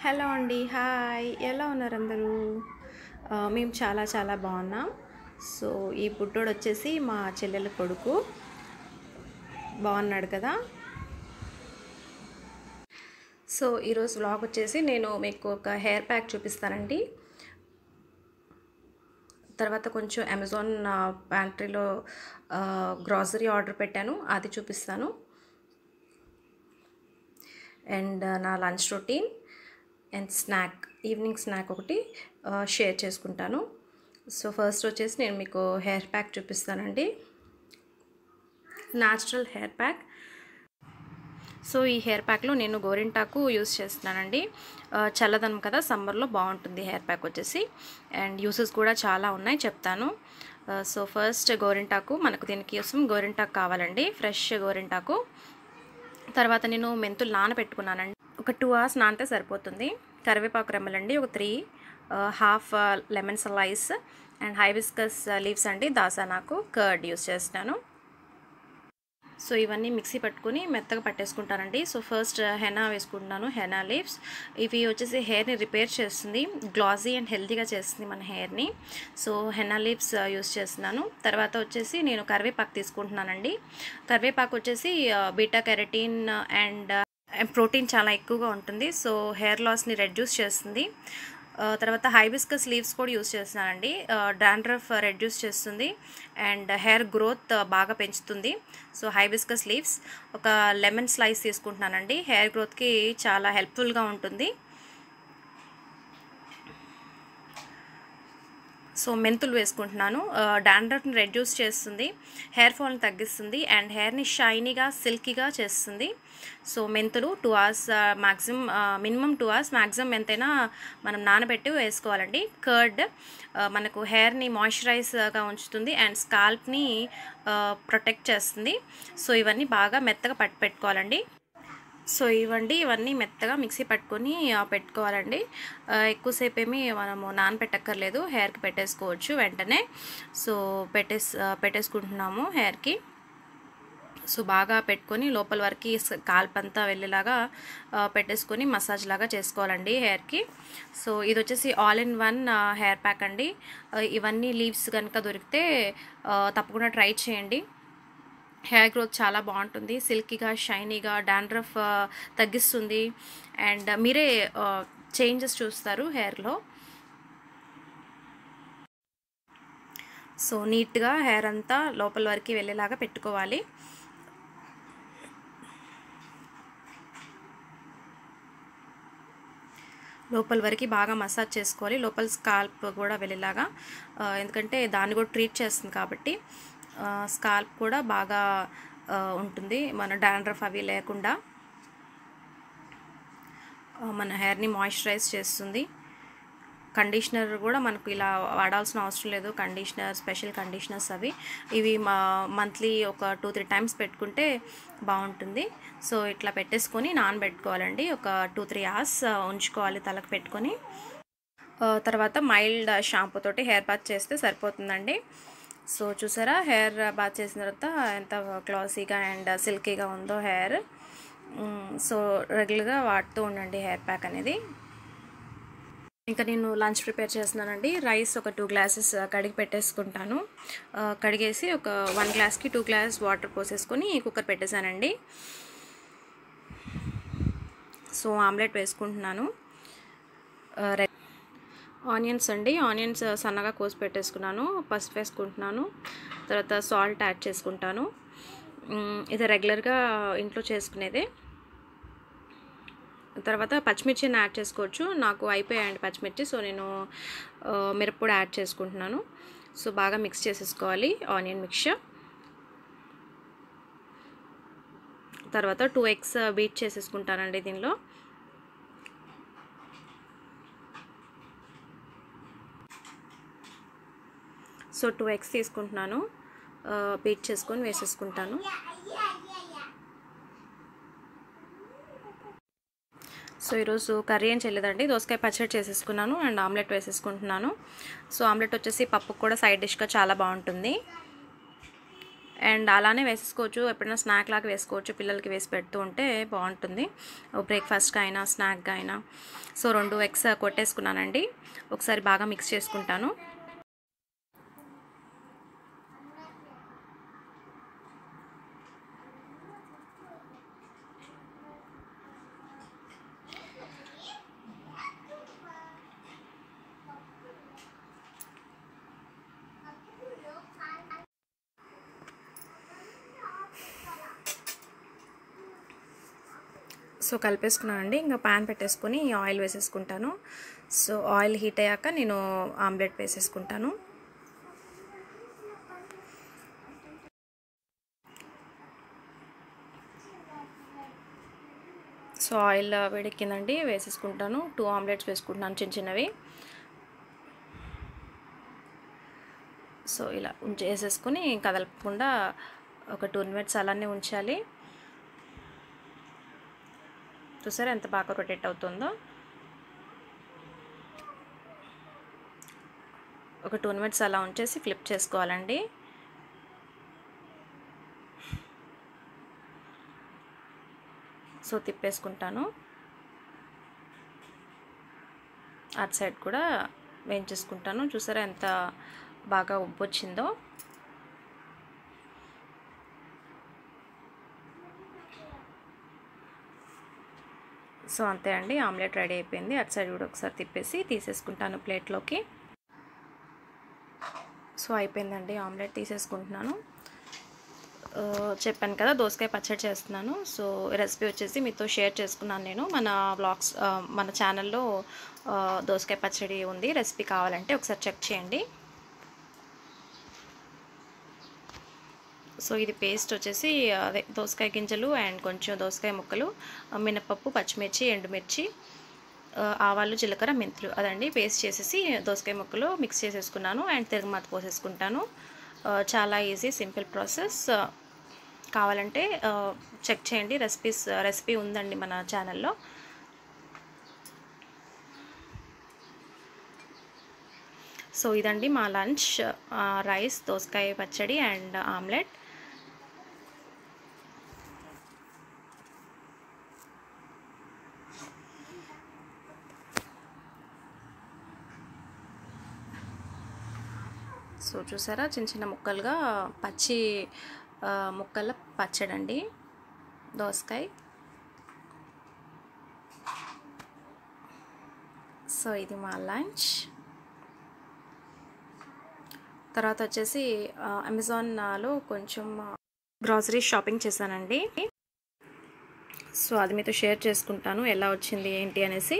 hello అండి hi ఎలా ఉన్నారు అందరూ ఆ, మేము చాలా చాలా బాగున్నాం సో ఈ పుట్టోడు వచ్చేసి మా చెల్లెల కొడుకు బాగున్నాడు కదా సో ఈరోజు వ్లాగ్ వచ్చేసి నేను మీకు ఒక హెయిర్ ప్యాక్ చూపిస్తానండి తర్వాత కొంచెం అమెజాన్ ప్యాంట్రీలో గ్రాసరీ ఆర్డర్ పెట్టాను అది చూపిస్తాను అండ్ నా lunch routine and snack evening snack ఒకటి షేర్ చేసుకుంటాను సో ఫస్ట్ వచ్చేసి నేను మీకు హెయిర్ ప్యాక్ చూపిస్తానండి న్యాచురల్ హెయిర్ ప్యాక్ సో ఈ హెయిర్ ప్యాక్లో నేను గోరింటాకు యూస్ చేస్తున్నానండి ఆ, చల్లదనం కదా సమ్మర్లో బాగుంటుంది హెయిర్ ప్యాక్ వచ్చేసి అండ్ యూసెస్ కూడా చాలా ఉన్నాయి చెప్తాను ఆ, సో ఫస్ట్ గోరింటాకు మనకు దీనికి కోసం గోరింటాకు కావాలండి ఫ్రెష్ గోరింటాకు తర్వాత నేను మెంతులు నానబెట్టుకున్నానండి ఒక టూ అవర్స్ నానితే సరిపోతుంది కరివేపాకు రెమ్మలండి ఒక three half lemon slice and hibiscus leaves అండి దాసానాకు కర్డ్ యూస్ చేస్తున్నాను సో ఇవన్నీ మిక్సీ పట్టుకొని మెత్తగా పట్టేసుకుంటానండి సో ఫస్ట్ హెనా వేసుకుంటున్నాను హెనా లీవ్స్ ఇవి వచ్చేసి హెయిర్ని రిపేర్ చేస్తుంది గ్లాసీ అండ్ హెల్తీగా చేస్తుంది మన హెయిర్ని సో హెనా లీవ్స్ యూస్ చేస్తున్నాను తర్వాత వచ్చేసి నేను కరివేపాకు తీసుకుంటున్నానండి కరివేపాకు వచ్చేసి బీటా కెరటిన్ అండ్ ప్రోటీన్ చాలా ఎక్కువగా ఉంటుంది సో హెయిర్ లాస్ని రెడ్యూస్ చేస్తుంది ఆ, తర్వాత హైబిస్కస్ లీవ్స్ కూడా యూస్ చేస్తున్నానండి డాండ్రఫ్ రెడ్యూస్ చేస్తుంది అండ్ హెయిర్ గ్రోత్ బాగా పెంచుతుంది సో హైబిస్కస్ లీవ్స్ ఒక లెమన్ స్లైస్ తీసుకుంటున్నానండి హెయిర్ గ్రోత్కి చాలా హెల్ప్ఫుల్గా ఉంటుంది సో మెంతులు వేసుకుంటున్నాను డాండ్రఫ్ని రెడ్యూస్ చేస్తుంది హెయిర్ ఫాల్ని తగ్గిస్తుంది అండ్ హెయిర్ని షైనీగా సిల్కీగా చేస్తుంది సో మెంతులు two hours maximum minimum two hours maximum ఎంతైనా మనం నానబెట్టి వేసుకోవాలండి కర్డ్ మనకు హెయిర్ని మాయిశ్చరైజ్గా ఉంచుతుంది అండ్ స్కాల్ప్ని ప్రొటెక్ట్ చేస్తుంది సో ఇవన్నీ బాగా మెత్తగా పట్టి పెట్టుకోవాలండి సో ఇవ్వండి ఇవన్నీ మెత్తగా మిక్సీ పట్టుకొని ఆ, పెట్టుకోవాలండి ఆ, ఎక్కువసేపు ఏమి మనము నానపెట్టక్కర్లేదు హెయిర్కి పెట్టేసుకోవచ్చు వెంటనే సో పెట్టేస్ ఆ, పెట్టేసుకుంటున్నాము హెయిర్కి సో బాగా పెట్టుకొని లోపల వరకు కాల్పంతా వెళ్ళేలాగా ఆ, పెట్టేసుకొని మసాజ్ లాగా చేసుకోవాలండి హెయిర్కి సో ఇది వచ్చేసి all in one hair pack అండి ఆ, ఇవన్నీ లీవ్స్ కనుక దొరికితే ఆ, తప్పకుండా ట్రై చేయండి హెయిర్ గ్రోత్ చాలా బాగుంటుంది సిల్కీగా షైనీగా డాండ్రఫ్ తగ్గిస్తుంది అండ్ మీరే చేంజెస్ చూస్తారు హెయిర్లో సో నీట్గా హెయిర్ అంతా లోపల వరకు వెళ్ళేలాగా పెట్టుకోవాలి లోపల వరకు బాగా మసాజ్ చేసుకోవాలి లోపల స్కాల్ప్ కూడా వెళ్ళేలాగా ఆ, ఎందుకంటే దాన్ని కూడా ట్రీట్ చేస్తుంది కాబట్టి స్కాల్ప్ కూడా బాగా ఆ, ఉంటుంది మన డాండ్రఫ్ అవి లేకుండా ఆ, మన హెయిర్ని మాయిశ్చరైజ్ చేస్తుంది కండిషనర్ కూడా మనకు ఇలా వాడాల్సిన అవసరం లేదు కండిషనర్ స్పెషల్ కండిషనర్స్ అవి ఇవి మా మంత్లీ ఒక టూ త్రీ టైమ్స్ పెట్టుకుంటే బాగుంటుంది సో ఇట్లా పెట్టేసుకొని నానబెట్టుకోవాలండి ఒక టూ త్రీ అవర్స్ ఉంచుకోవాలి తలకు పెట్టుకొని ఆ, తర్వాత మైల్డ్ షాంపూ తోటి హెయిర్ బాత్ చేస్తే సరిపోతుందండి సో చూసారా హెయిర్ బాత్ చేసిన తర్వాత ఎంత క్లాసీగా అండ్ సిల్కీగా ఉందో హెయిర్ సో రెగ్యులర్గా వాడుతూ ఉండండి హెయిర్ ప్యాక్ అనేది ఇంకా నేను లంచ్ ప్రిపేర్ చేస్తున్నానండి రైస్ ఒక టూ గ్లాసెస్ కడిగి పెట్టేసుకుంటాను ఆ, కడిగేసి ఒక వన్ గ్లాస్కి టూ గ్లాస్ వాటర్ పోసేసుకొని కుక్కర్ పెట్టేశానండి సో ఆమ్లెట్ వేసుకుంటున్నాను ఆ, రెడ్ ఆనియన్స్ అండి ఆనియన్స్ సన్నగా కోసి పెట్టేసుకున్నాను పసుపు వేసుకుంటున్నాను తర్వాత సాల్ట్ యాడ్ చేసుకుంటాను మ్, ఇది రెగ్యులర్గా ఇంట్లో చేసుకునేదే తర్వాత పచ్చిమిర్చిని యాడ్ చేసుకోవచ్చు నాకు అయిపోయాయండి పచ్చిమిర్చి సో నేను ఆ, మిరప్పొడి యాడ్ చేసుకుంటున్నాను సో బాగా మిక్స్ చేసేసుకోవాలి ఆనియన్ మిక్చర్ తర్వాత టూ ఎగ్స్ బీట్ చేసేసుకుంటానండి దీనిలో సో టూ ఎగ్స్ తీసుకుంటున్నాను ఆ, బీట్ చేసుకొని వేసేసుకుంటాను సో ఈరోజు కర్రీ ఏం చేయలేదండి దోసకాయ పచ్చడి చేసేసుకున్నాను అండ్ ఆమ్లెట్ వేసేసుకుంటున్నాను సో ఆమ్లెట్ వచ్చేసి పప్పుకు కూడా సైడ్ డిష్గా చాలా బాగుంటుంది అండ్ అలానే వేసేసుకోవచ్చు ఎప్పుడైనా స్నాక్ లాగా వేసుకోవచ్చు పిల్లలకి వేసి పెడుతూ ఉంటే బాగుంటుంది బ్రేక్ఫాస్ట్గా అయినా స్నాక్గా అయినా సో రెండు ఎగ్స్ కొట్టేసుకున్నానండి ఒకసారి బాగా మిక్స్ చేసుకుంటాను సో కలిపేసుకున్నానండి ఇంకా ప్యాన్ పెట్టేసుకొని ఆయిల్ వేసేసుకుంటాను సో ఆయిల్ హీట్ అయ్యాక నేను ఆమ్లెట్ వేసేసుకుంటాను సో ఆయిల్ వేడెక్కిందండి వేసేసుకుంటాను టూ ఆమ్లెట్స్ వేసుకుంటున్నాను చిన్న చిన్నవి సో ఇలా ఉంచి వేసేసుకొని కదలకుండా ఒక టూ మినిట్స్ అలానే ఉంచాలి చూసారా ఎంత బాగా రొటేట్ అవుతుందో ఒక టూ మినిట్స్ అలా ఉంచేసి ఫ్లిప్ చేసుకోవాలండి సో తిప్పేసుకుంటాను అటు సైడ్ కూడా వేయించేసుకుంటాను చూసారా ఎంత బాగా ఉబ్బు వచ్చిందో సో అంతే అండి ఆమ్లెట్ రెడీ అయిపోయింది అటు సైడ్ కూడా ఒకసారి తిప్పేసి తీసేసుకుంటాను ప్లేట్లోకి సో అయిపోయిందండి ఆమ్లెట్ తీసేసుకుంటున్నాను చెప్పాను కదా దోసకాయ పచ్చడి చేస్తున్నాను సో రెసిపీ వచ్చేసి మీతో షేర్ చేసుకున్నాను నేను మన బ్లాగ్స్ మన ఛానల్లో దోసకాయ పచ్చడి ఉంది రెసిపీ కావాలంటే ఒకసారి చెక్ చేయండి సో ఇది పేస్ట్ వచ్చేసి అదే దోసకాయ గింజలు అండ్ కొంచెం దోసకాయ ముక్కలు మినపప్పు పచ్చిమిర్చి ఎండుమిర్చి ఆవాలు జీలకర్ర మెంతులు అదండి పేస్ట్ చేసేసి దోసకాయ ముక్కలు మిక్స్ చేసేసుకున్నాను అండ్ తిరగమాత పోసేసుకుంటాను చాలా ఈజీ సింపుల్ ప్రాసెస్ కావాలంటే చెక్ చేయండి రెసిపీస్ రెసిపీ ఉందండి మన ఛానల్లో సో ఇదండి మా లంచ్ రైస్ దోసకాయ పచ్చడి అండ్ ఆమ్లెట్ సో చూసారా చిన్న చిన్న ముక్కలుగా పచ్చి ముక్కల పచ్చడండి దోసకాయ సో ఇది మా లంచ్ తర్వాత వచ్చేసి అమెజాన్లో కొంచెం గ్రాసరీ షాపింగ్ చేశానండి సో అది మీతో షేర్ చేసుకుంటాను ఎలా వచ్చింది ఏంటి అనేసి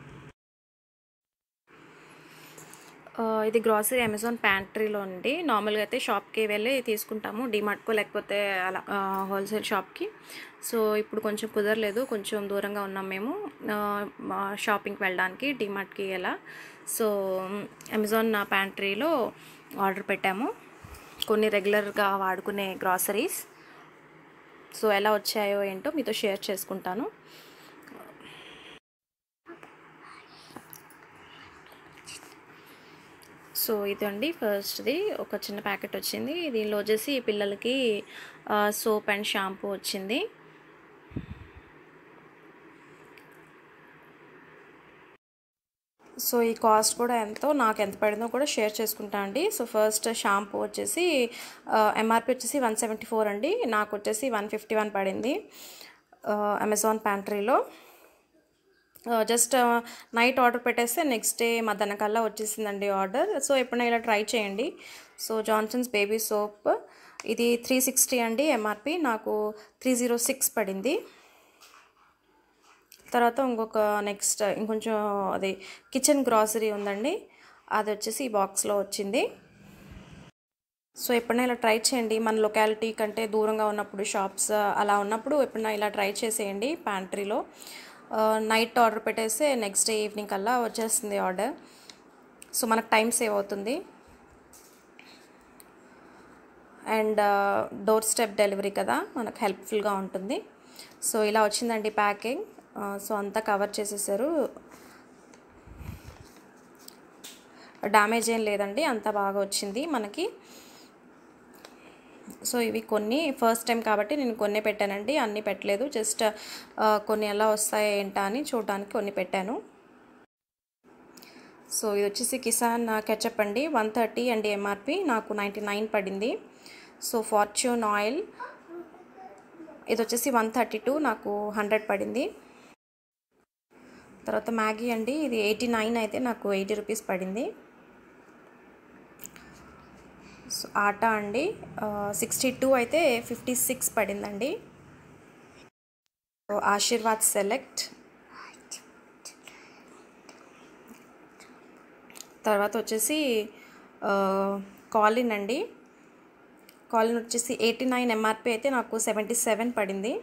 ఇది గ్రాసరీ అమెజాన్ ప్యాంట్రీలో ఉంది నార్మల్గా అయితే షాప్కి వెళ్ళి తీసుకుంటాము డిమార్ట్కో లేకపోతే అలా హోల్సేల్ షాప్కి సో ఇప్పుడు కొంచెం కుదరలేదు కొంచెం దూరంగా ఉన్నాం మేము షాపింగ్కి వెళ్ళడానికి డిమార్ట్కి ఎలా సో అమెజాన్ ప్యాంట్రీలో ఆర్డర్ పెట్టాము కొన్ని రెగ్యులర్గా వాడుకునే గ్రాసరీస్ సో ఎలా వచ్చాయో ఏంటో మీతో షేర్ చేసుకుంటాను సో ఇదండి ఫస్ట్ది ఒక చిన్న ప్యాకెట్ వచ్చింది దీనిలో వచ్చేసి పిల్లలకి సోప్ అండ్ షాంపూ వచ్చింది సో ఈ కాస్ట్ కూడా ఎంతో నాకు ఎంత పడిందో కూడా షేర్ చేసుకుంటా అండి సో ఫస్ట్ షాంపూ వచ్చేసి ఎంఆర్పి వచ్చేసి వన్ సెవెంటీ ఫోర్ అండి నాకు వచ్చేసి వన్ ఫిఫ్టీ వన్ పడింది అమెజాన్ ప్యాంట్రీలో జస్ట్ నైట్ ఆర్డర్ పెట్టేస్తే నెక్స్ట్ డే మధ్యాహ్నం కల్లా వచ్చేసిందండి ఆర్డర్ సో ఎప్పుడైనా ఇలా ట్రై చేయండి సో జాన్సన్స్ బేబీ సోప్ ఇది త్రీ సిక్స్టీ అండి ఎంఆర్పి నాకు త్రీ జీరో సిక్స్ పడింది తర్వాత ఇంకొక నెక్స్ట్ ఇంకొంచెం అది కిచెన్ గ్రాసరీ ఉందండి అది వచ్చేసి ఈ బాక్స్లో వచ్చింది సో ఎప్పుడైనా ఇలా ట్రై చేయండి మన లొకాలిటీ కంటే దూరంగా ఉన్నప్పుడు షాప్స్ అలా ఉన్నప్పుడు ఎప్పుడైనా ఇలా ట్రై చేసేయండి ప్యాంట్రీలో నైట్ ఆర్డర్ పెట్టేస్తే నెక్స్ట్ డే ఈవినింగ్ కల్లా వచ్చేస్తుంది ఆర్డర్ సో మనకు టైం సేవ్ అవుతుంది అండ్ డోర్ స్టెప్ డెలివరీ కదా మనకు హెల్ప్ఫుల్గా ఉంటుంది సో ఇలా వచ్చిందండి ప్యాకింగ్ సో అంతా కవర్ చేసేసారు డ్యామేజ్ ఏం లేదండి అంతా బాగా వచ్చింది మనకి సో ఇవి కొన్ని ఫస్ట్ టైం కాబట్టి నేను కొన్ని పెట్టానండి అన్నీ పెట్టలేదు జస్ట్ కొన్ని ఎలా వస్తాయి ఏంటా అని చూడడానికి కొన్ని పెట్టాను సో ఇది వచ్చేసి కిసాన్ కెచప్ అండి వన్ థర్టీ అండి ఎంఆర్పి నాకు నైంటీ నైన్ పడింది సో ఫార్చ్యూన్ ఆయిల్ ఇది వచ్చేసి వన్ థర్టీ టూ నాకు హండ్రెడ్ పడింది తర్వాత మ్యాగీ అండి ఇది ఎయిటీ నైన్ అయితే నాకు ఎయిటీ రూపీస్ పడింది సో ఆటా అండి సిక్స్టీ టూ అయితే ఫిఫ్టీ సిక్స్ పడిందండి సో ఆశీర్వాద్ సెలెక్ట్ తర్వాత వచ్చేసి కాలిన్ అండి కాలిన్ వచ్చేసి ఎయిటీ నైన్ ఎంఆర్పి అయితే నాకు సెవెంటీ సెవెన్ పడింది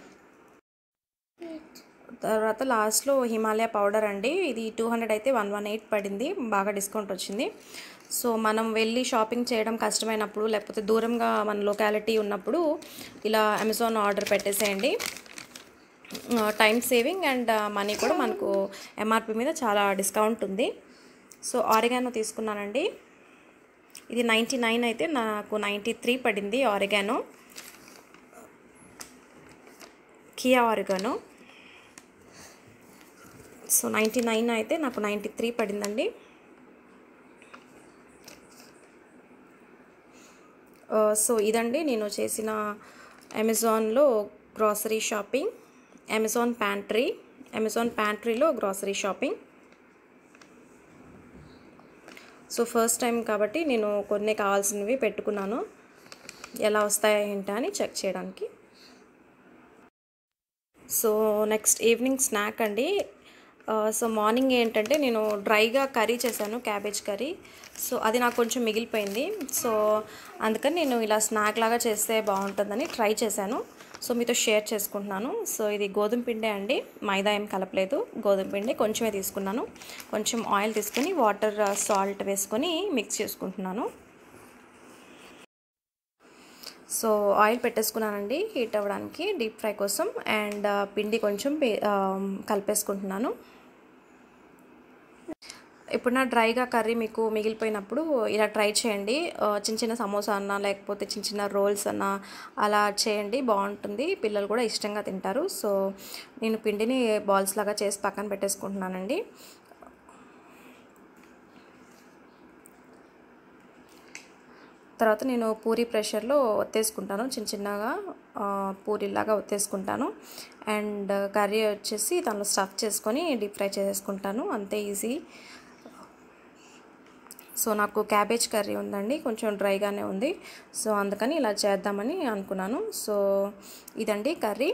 తర్వాత లాస్ట్లో హిమాలయ పౌడర్ అండి ఇది టూ హండ్రెడ్ అయితే వన్ వన్ ఎయిట్ పడింది బాగా డిస్కౌంట్ వచ్చింది సో మనం వెళ్ళి షాపింగ్ చేయడం కష్టమైనప్పుడు లేకపోతే దూరంగా మన లొకాలిటీ ఉన్నప్పుడు ఇలా అమెజాన్ ఆర్డర్ పెట్టేసేయండి టైం సేవింగ్ అండ్ మనీ కూడా మనకు ఎంఆర్పి మీద చాలా డిస్కౌంట్ ఉంది సో ఆరిగానో తీసుకున్నానండి ఇది నైంటీ నైన్ అయితే నాకు నైంటీ త్రీ పడింది ఆరిగానో కియా ఆరిగానో సో నైంటీ నైన్ అయితే నాకు నైంటీ త్రీ పడిందండి సో ఇదండి నేను చేసిన అమెజాన్లో grocery shopping Amazon pantry Amazon ప్యాంట్రీలో grocery shopping so first time కాబట్టి నేను కొన్ని కావాల్సినవి పెట్టుకున్నాను ఎలా వస్తాయా ఏంటా అని చెక్ చేయడానికి సో నెక్స్ట్ ఈవినింగ్ స్నాక్ అండి సో మార్నింగ్ ఏంటంటే నేను డ్రైగా కర్రీ చేశాను క్యాబేజ్ కర్రీ సో అది నాకు కొంచెం మిగిలిపోయింది సో అందుకని నేను ఇలా స్నాక్ లాగా చేస్తే బాగుంటుందని ట్రై చేశాను సో మీతో షేర్ చేసుకుంటున్నాను సో ఇది గోధుమ పిండే అండి మైదా ఏం కలపలేదు గోధుమ పిండి కొంచెమే తీసుకున్నాను కొంచెం ఆయిల్ తీసుకొని వాటర్ సాల్ట్ వేసుకొని మిక్స్ చేసుకుంటున్నాను సో ఆయిల్ పెట్టేసుకున్నానండి హీట్ అవ్వడానికి డీప్ ఫ్రై కోసం అండ్ పిండి కొంచెం కలిపేసుకుంటున్నాను ఇప్పుడు నా డ్రైగా కర్రీ మీకు మిగిలిపోయినప్పుడు ఇలా ట్రై చేయండి చిన్న చిన్న సమోసా అన్న లేకపోతే చిన్న చిన్న రోల్స్ అన్న అలా చేయండి బాగుంటుంది పిల్లలు కూడా ఇష్టంగా తింటారు సో నేను పిండిని బాల్స్ లాగా చేసి పక్కన పెట్టేసుకుంటున్నానండి తర్వాత నేను పూరి ప్రెషర్లో ఒత్తేసుకుంటాను చిన్న చిన్నగా పూరిలాగా ఒత్తేసుకుంటాను అండ్ కర్రీ వచ్చేసి దానిలో స్టఫ్ చేసుకొని డీప్ ఫ్రై చేసుకుంటాను అంతే ఈజీ సో నాకు క్యాబేజ్ కర్రీ ఉందండి కొంచెం డ్రైగానే ఉంది సో అందుకని ఇలా చేద్దామని అనుకున్నాను సో ఇదండి కర్రీ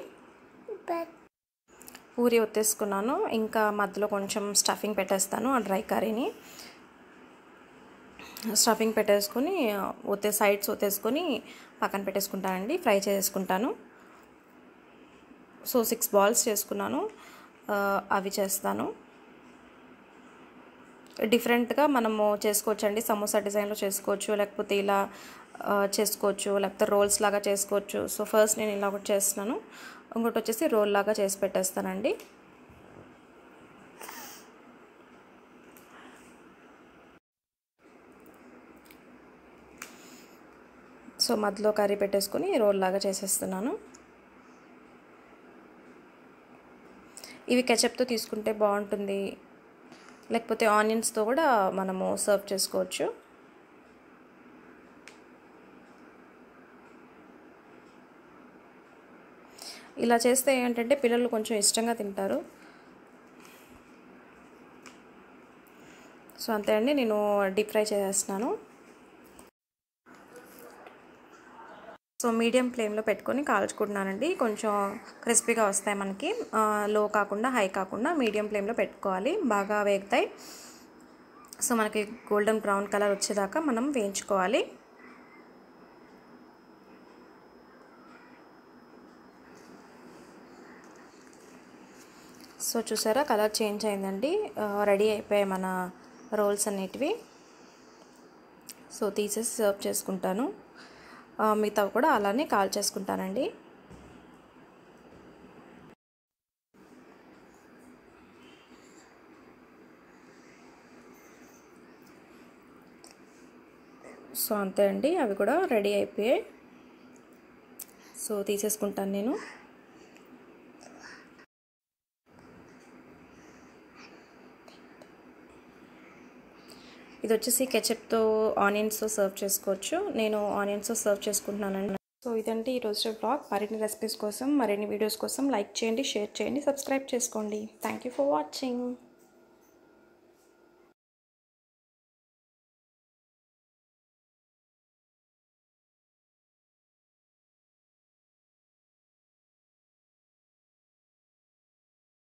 పూరి ఒత్తేసుకున్నాను ఇంకా మధ్యలో కొంచెం స్టఫింగ్ పెట్టేస్తాను ఆ డ్రై కర్రీని స్టఫింగ్ పెట్టేసుకొని ఒత్తే సైడ్స్ ఒత్తేసుకొని పక్కన పెట్టేసుకుంటానండి ఫ్రై చేసుకుంటాను సో సిక్స్ బాల్స్ చేసుకున్నాను అవి చేస్తాను డిఫరెంట్గా మనము చేసుకోవచ్చండి సమోసా డిజైన్లో చేసుకోవచ్చు లేకపోతే ఇలా చేసుకోవచ్చు లేకపోతే రోల్స్ లాగా చేసుకోవచ్చు సో ఫస్ట్ నేను ఇలా ఒకటి చేస్తున్నాను ఇంకోటి వచ్చేసి రోల్ లాగా చేసి పెట్టేస్తానండి సో మధ్యలో కర్రీ పెట్టేసుకొని రోల్ లాగా చేసేస్తున్నాను ఇవి కెచప్తో తీసుకుంటే బాగుంటుంది లేకపోతే ఆనియన్స్తో కూడా మనము సర్వ్ చేసుకోవచ్చు ఇలా చేస్తే ఏంటంటే పిల్లలు కొంచెం ఇష్టంగా తింటారు సో అంతే అండి నేను డీప్ ఫ్రై చేసేస్తున్నాను సో మీడియం ఫ్లేమ్లో పెట్టుకొని కాల్చుకుంటున్నానండి కొంచెం క్రిస్పీగా వస్తాయి మనకి లో కాకుండా హై కాకుండా మీడియం ఫ్లేమ్లో పెట్టుకోవాలి బాగా వేగుతాయి సో మనకి గోల్డెన్ బ్రౌన్ కలర్ వచ్చేదాకా మనం వేయించుకోవాలి సో చూసారా కలర్ చేంజ్ అయిందండి రెడీ అయిపోయాయి మన రోల్స్ అన్నిటివి సో తీసేసి సర్వ్ చేసుకుంటాను మిగతా కూడా అలానే కాల్ చేసుకుంటానండి సో అంతే అండి అవి కూడా రెడీ అయిపోయాయి సో తీసేసుకుంటాను నేను ఇది వచ్చేసి కెచప్తో ఆనియన్స్తో సర్వ్ చేసుకోవచ్చు నేను ఆనియన్స్తో సర్వ్ చేసుకుంటున్నానండి సో ఇదంటే ఈరోజు బ్లాగ్ మరిన్ని రెసిపీస్ కోసం మరిన్ని వీడియోస్ కోసం లైక్ చేయండి షేర్ చేయండి సబ్స్క్రైబ్ చేసుకోండి థ్యాంక్ యూ ఫర్ వాచింగ్